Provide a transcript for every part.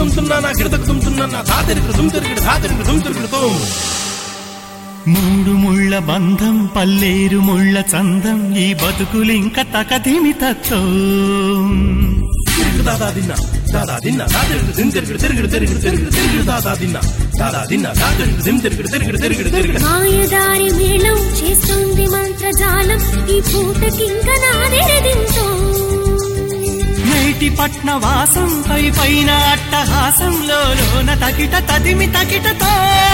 తుంటున్నానా గిడతకు తుంటున్నానా తాతిరిగిడు దుమ్తిరిగిడు తాతిరిగిడు దుమ్తిరిగిడు తుమ్ మూడు ముళ్ళ బంధం పల్లేరు ముళ్ళ చందం ఈ బతుకులింక తకదిమి తత్వం తిరిగిడు దాదా దిన్నా దాదా దిన్నా తాతిరిగిడు దిమ్ తిరిగిడు తిరిగిడు తిరిగిడు తిరిగిడు తిరిగిడు దాదా దిన్నా దాదా దిన్నా తాతిరిగిడు దిమ్ తిరిగిడు తిరిగిడు తిరిగిడు తిరిగిడు మాయదారి మేళం చేస్తుంది మంత్రజాలం ఈ పూటకింక నాదెరదింతో నేటి పట్న వాసం పై పైన అట్టహాసంలో లోన తకిట తదిమి తకిటతో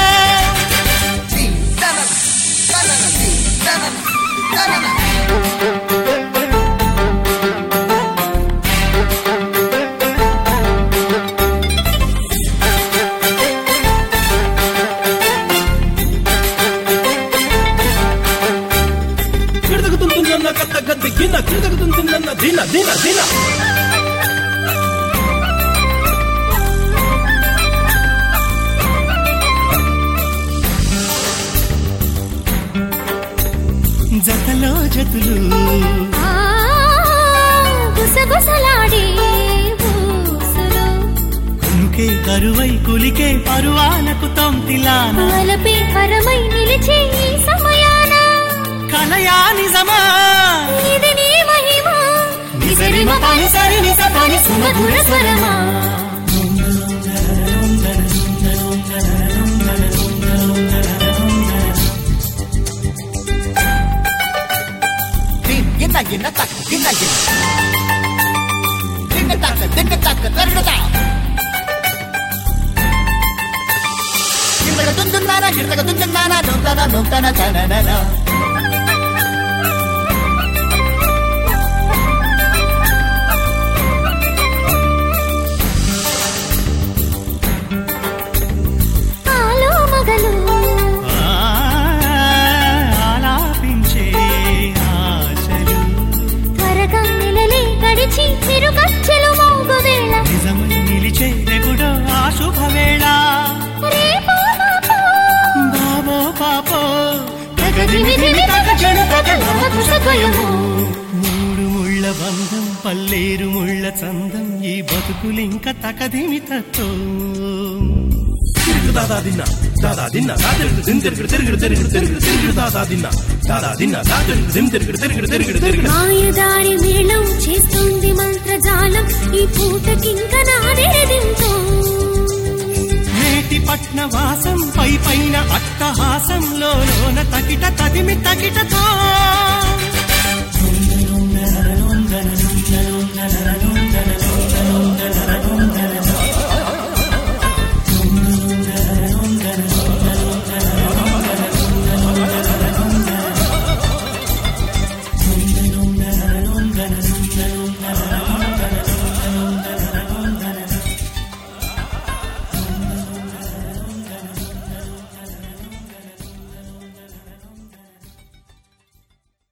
గిడతకు తుంటున్నానా కత్త గద్ది గిన్న గిడతకు తుంటున్నానా దిన దిన దిన జతలో జతులు ఆ, గుసగుసలాడే ఊసులు కునుకే కరువై కులికే పరువాలకు తొంతిలాన వలపే పరమై నిలిచే ఈ సమయాన కలయా నిజమా ఇది నీ మహిమ నిసరిమ పని సరి నిస పని సుమధుర స్వరమా గిన్న గిన్న తక్ గిన్న గిన్న దింగ తక్క దింగ తక్క తరుగుతా గిన్నగ తుందున్నానా గిన్నగ తుందున్నానా నొంతన నొంతన తననన ఆలో మగలు ఆ, ఆలాపించే ఆశలు త్వరగా నెలలే గడిచి చిరుగచ్చలు మోగు వేళ నిజమై నిలిచే రెగుడో ఆ శుభవేళ రేపో మాపో బాబో పాపో తగదిమి దిమి తగ చెడు తగ నవ కుశద్వయము. మూడు ముళ్ళ బంధం పల్లేరు ముళ్ళ చందం ఈ బతుకులింక తకదిమి తత్వం తిరిగిడు దాదా దిన్నా దాదా దిన్నా తాతిరిగిడు దిమ్ తిరిగిడు తిరిగిడు తిరిగిడు తిరిగిడు తిరిగిడు దాదా దిన్నా దాదా దిన్నా తాతిరిగిడు దిమ్ తిరిగిడు తిరిగిడు తిరిగిడు తిరిగిడు మాయదారి మేళం చేస్తుంది మంత్రజాలం ఈ పూటకింక నాదెరదింతో నేటి పట్న వాసం పై పైన అట్టహాసంలో లోన తకిట తదిమి తకిటతో